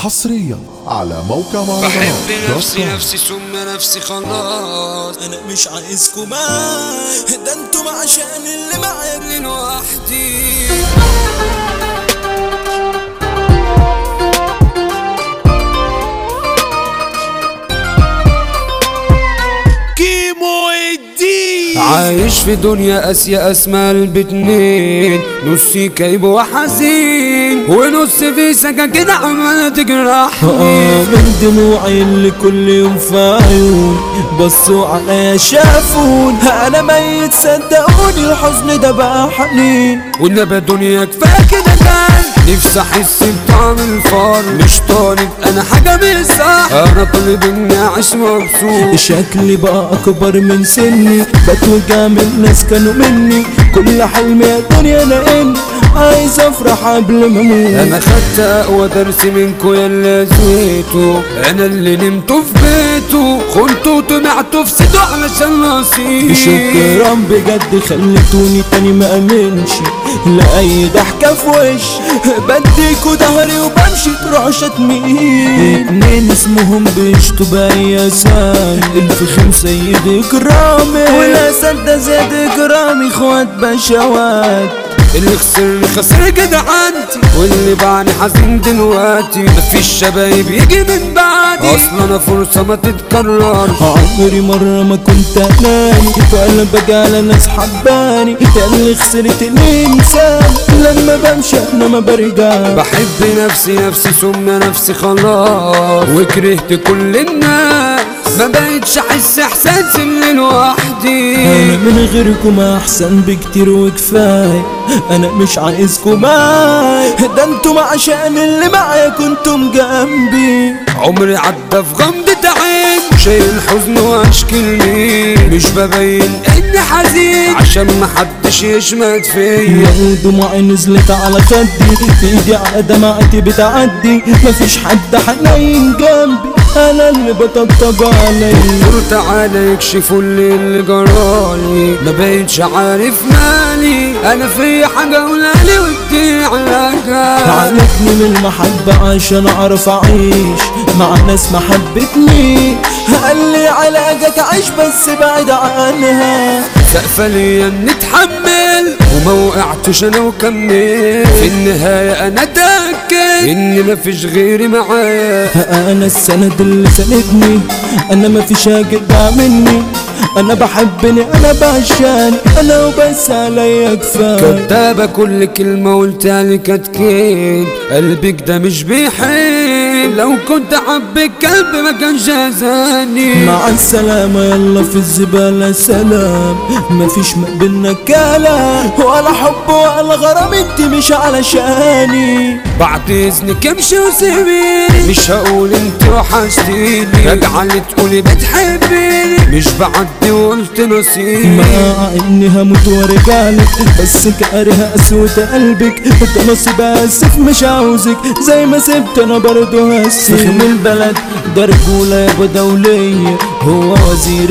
حصريا على موقع مهرجانات بحب دوت نفسي كوم. نفسي ثم نفسي خلاص انا مش عايزكم معاي ده انتم عشان اللي معايا من لوحدي كيمو الدين عايش في دنيا قاسية اسمها البتنين نصي كئيب وحزين ونص في سكاكين عمالة تجرحني من دموعي اللي كل يوم في عيون بصوا عليا شافون انا ميت صدقوني الحزن ده بقى حنين والنبى دنيا كفاية كده كان نفسي احس بطعم الفار مش طالب انا حاجة مش صح انا طالب اني اعيش مبسوط شكلي بقى اكبر من سني بتوجع من ناس كانوا مني كل حلمي يا دنيا انا اني عايز افرح قبل ما اموت انا خدت اقوى درس منكو يا اللي زيتو انا اللي نمتوا في بيته خنتوا وطمعتوا في سيدو علشان نصيب شكرا بجد خليتوني تاني ما امنش لاي ضحكه في وش بديكوا ظهري وبمشي تروحوا شتمين اتنين اسمهم بيشتوا باي اسامي الفخم سيد اكرامي والاسد ده زيد اكرامي اخوات بشوات اللي خسر خسر جدعنتي واللي باعني حزين دلوقتي مفيش شبايب يجي من بعدي اصلا انا فرصه ما تتكررش عمري مرة ما كنت اناني ولا بقى على ناس حباني ده اللي خسرت الانسان لما بمشي انا ما برجع بحب نفسي نفسي ثم نفسي خلاص وكرهت كل الناس ما بقتش احس احساس اني لوحدي انا من غيركم احسن بكتير وكفايه انا مش عايزكم معاي ده انتم عشان اللي معايا كنتم جنبي عمري عدى في غمضة عين شايل حزن واشكي مين مش ببين اني حزين عشان محدش يشمت فيا يا دموعي نزلت على خدي ايدي على دمعتي بتعدي مفيش حد حنين جنبي انا اللي بطبطب عليا دكتور تعالى يكشفوا لي اللي جرالي ما بقتش عارف مالي انا في حاجة قولالي ودي علاجها علمني من المحبة عشان اعرف اعيش مع ناس ما حبتني قال لي علاجك عيش بس بعد عنها سقفة ليا اني اتحمل وما وقعتش انا وكمل في النهاية انا اتأكد ان مفيش غيري معايا انا السند اللي سندني انا ما فيش اجدع مني انا بحبني انا بعشاني انا وبس عليا كفايه كدابة كل كلمة قلتها لي كانت كين قلبك ده مش بيحب لو كنت حبك قلبي ما كانش اذاني مع السلامة يلا في الزبالة سلام مفيش ما بينا كلام ولا حب ولا غرام انت مش علشاني بعد اذنك امشي وسيبيني مش هقول انت وحشتيني راجعة اللي تقولي بتحبيني مش بعدي وقلت نصيبي مع اني هموت وارجعلك بس كاره اسود قلبك انت نصيب اسف مش عاوزك زي ما سبت انا برضه هسيب فخم البلد ده رجولة يابا دولية هو وزير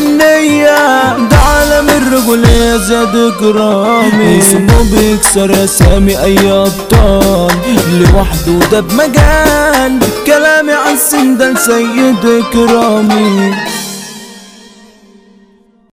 الحنية ده عالم الرجولية زاد كرامي اسمه بيكسر اسامي اي ابطال لوحده ده بمجال كلامي عن السندال سيد كرامي